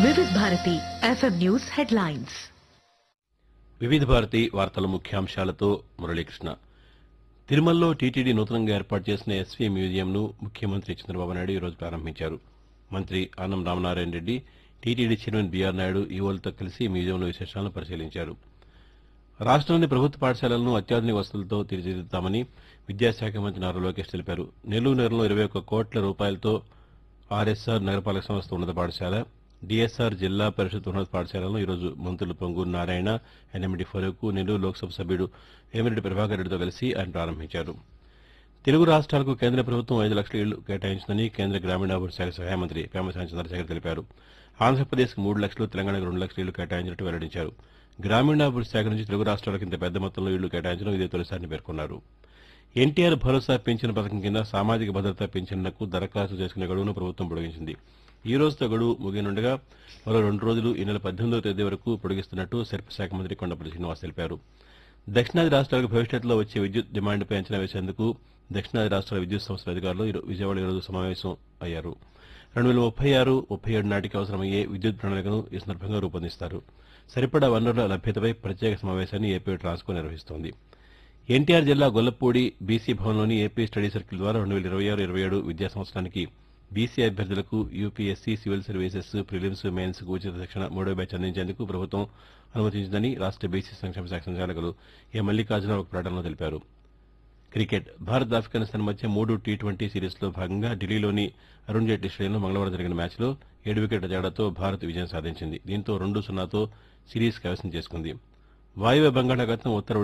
వివిధ Bharati FM news headlines వివిధ భారతి వార్తల ముఖ్యాంశాలతో మురళీకృష్ణ తిరుమలలో టీటీడీ నూతనంగా ఏర్పాటు చేసిన ఎస్వీ మ్యూజియంను ముఖ్యమంత్రి చంద్రబాబు నాయుడు ఈరోజు ప్రారంభించారు మంత్రి Anam Ramanarayana Reddy TTD chairman BR Naidu ఈవోలతో కలిసి మ్యూజియంలో విశేషాలను పరిశీలించారు రాష్ట్రంలోని ప్రభుత్వ పాఠశాలలను అత్యాధునిక వసతులతో తీర్చిదిద్దుతామని విద్యాశాఖ మంత్రి నారా లోకేష్ తెలిపారు నెల్లూరు నగరంలో ఇరవై ఒక్క కోట్ల రూపాయలతో ఆర్ఎస్ఆర్ నగరపాలక సంస్థ ఉన్నత పాఠశాల డిఎస్ఆర్ జిల్లా పరిషత్ ఉన్నత పాఠశాలను ఈరోజు మంత్రులు పొంగూరు నారాయణ ఎన్ఎండి ఫరూక్ నెల్లూరు లోక్సభ సభ్యుడు వేమిరెడ్డి ప్రభాకర్ రెడ్డితో కలిసి ఆయన ప్రారంభించారు తెలుగు రాష్ట్రాలకు కేంద్ర ప్రభుత్వం ఐదు లక్షల ఇళ్లు కేటాయించిందని కేంద్ర గ్రామీణాభివృద్ధి శాఖ సహాయ మంత్రి పేమసాని చంద్రశేఖర్ తెలిపారు ఆంధ్రప్రదేశ్కు మూడు లక్షలు తెలంగాణకు రెండు లక్షల ఇళ్లు కేటాయించినట్టు వెల్లడించారు గ్రామీణాభివృద్ధి శాఖ నుంచి తెలుగు రాష్ట్రాలకు ఇంత పెద్ద మొత్తంలో ఇళ్లు కేటాయించడం ఇదే తొలిసారిని పేర్కొన్నారు ఎన్టీఆర్ భరోసా పింఛన్ పథకం కింద సామాజిక భద్రతా పింఛన్లకు దరఖాస్తు చేసుకునే గడువును ప్రభుత్వం పొడిగించింది ఈ రోజుతో గడువు ముగియనుండగా మరో రెండు రోజులు ఈ నెల పద్దెనిమిదవ తేదీ వరకు పొడిగిస్తున్నట్టు శిల్ప శాఖ మంత్రి కొండపల్లి శ్రీనివాస్ తెలిపారు దక్షిణాది రాష్ట్రాలకు భవిష్యత్తులో వచ్చే విద్యుత్ డిమాండ్పై అంచనా వేసేందుకు దక్షిణాది రాష్ట్రాల విద్యుత్ సంస్థల అధికారులు ఈరో- విజయవాడ ఈరోజు సమావేశం అయ్యారు రెండు వేల ముప్పై ఆరు ముప్పై ఏడు నాటికి అవసరమయ్యే విద్యుత్ ప్రణాళికను ఈ సందర్భంగా రూపొందిస్తారు సరిపడా వనరుల లభ్యతపై ప్రత్యేక సమావేశాన్ని ఏపీ ట్రాన్స్కో నిర్వహిస్తోంది ఎన్టీఆర్ జిల్లా గొల్లపూడి బీసీ భవన్లోని ఏపీ స్టడీ సర్కిల్ ద్వారా రెండు వేల ఇరవై ఆరు ఇరవై ఏడు విద్యా సంవత్సరానికి బీసీ అభ్యర్థులకు UPSC civil services prelims mains ఉచిత శిక్షణ మూడో బ్యాచ్ అందించేందుకు ప్రభుత్వం అనుమతించిందని రాష్ట్ర బీసీ సంక్షేమ శాఖ సంచాలకులు ఏ మల్లికార్జున ఒక ప్రకటనలో తెలిపారు క్రికెట్ భారత్ ఆఫ్ఘనిస్తాన్ మధ్య మూడు టీ ట్వంటీ సిరీస్లో భాగంగా ఢిల్లీలోని అరుణ్ జైట్లీ స్టేడియంలో మంగళవారం జరిగిన మ్యాచ్లో ఏడు వికెట్ల తేడాతో భారత్ విజయం సాధించింది దీంతో రెండు సున్నాతో సిరీస్ కైవసం చేసుకుంది వాయువ్య బంగాళాఖాతం ఉత్తర